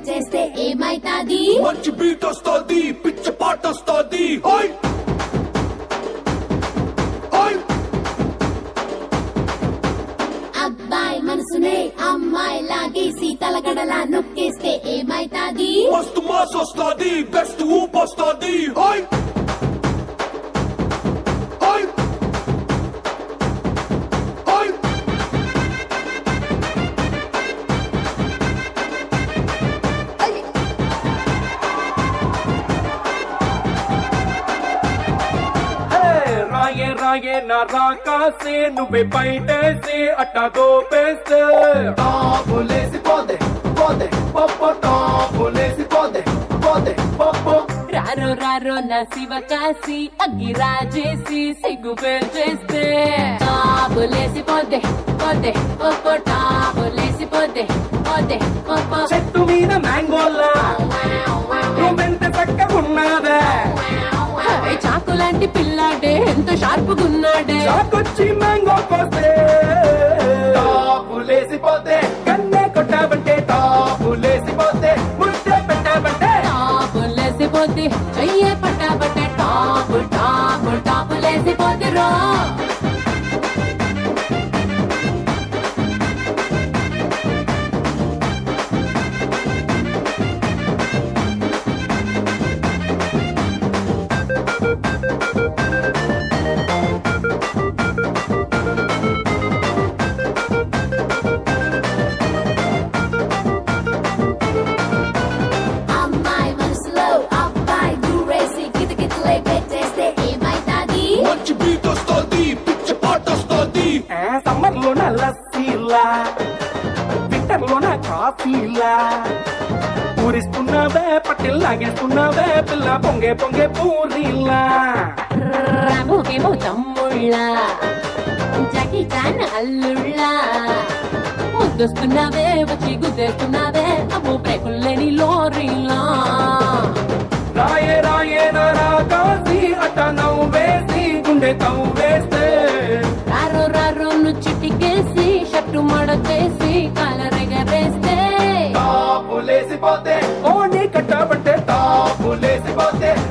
పెట్టేస్తే ఏమైతాది మంచి బీట్ వస్తుంది పిచ్చ పాట వస్తుంది హోయ్ హోయ్ అబ్బాయి మనసునే అమ్మాయి లాగేసి తలగడలా నొక్కేస్తే ఏమైతాది మస్తు మాస్ వస్తుంది బెస్ట్ ఊప్ వస్తుంది హోయ్ హోయ్ హోయ్ హే, రాయే రాయే నా రాకాసే నువ్వే బయటేసి అట్టా దోపేస్తే టాపులేసి పోదే పోదే పప్పు టాపులేసి పోదే పోదే పప్పు రారో రారో నా శివ కాసి అగ్గి రాజేసి సిగ్గు పేల్చేస్తే టాబులేసి పోతే పోతే ఒక్కో టాబులేసి పోతే పోతే ఒక్కో చెట్టు మీద మ్యాంగోలా నువ్వెంత చక్కగున్నావే హై, చాకు లాంటి పిల్లాడే ఎంత షార్పుగున్నాడే చాకొచ్చి మ్యాంగో కోస్తే టాపులేసి పోతే కన్నే కొట్టావంటే టాపులేసి పోతే ముద్ద పెట్టావంటే టాబులేసి పోతే చెయ్యే పట్టాబట్టే టాపు టాపు టాపులేసి పోతే రో అమ్మాయి మనసులో అబ్బాయి దూరేసి కితకితలే పెట్టేస్తే ఏమైతాది మంచి బీట్ వస్తుంది పిచ్చ పాట వస్తుంది సమ్మర్ లోన లస్సీలా వింటర్ లోన కాఫీలా పూరిస్తున్నావే పట్టిల్ లాగేస్తున్నావే పిల్ల పొంగే పొంగే పూరీలా రాముకేమో తమ్ముళ్ళ జాకీ చాన్ అల్లుళ్ళ ముద్దొస్తున్నావే వచ్చి గుద్దేస్తున్నావే అమ్మో బ్రేకుల్లేని లోరీలా రాయే రాయే నా రాకాసి అట్ట నవ్వేసి గుండె తవ్వేస్తే రారో రారో ను చిటికేసి షర్టు మడతేసి కాలరెగరేస్తే టాపులేసి పోతే ఓ నీ కట్టబట్టే టాపులేసి పోతే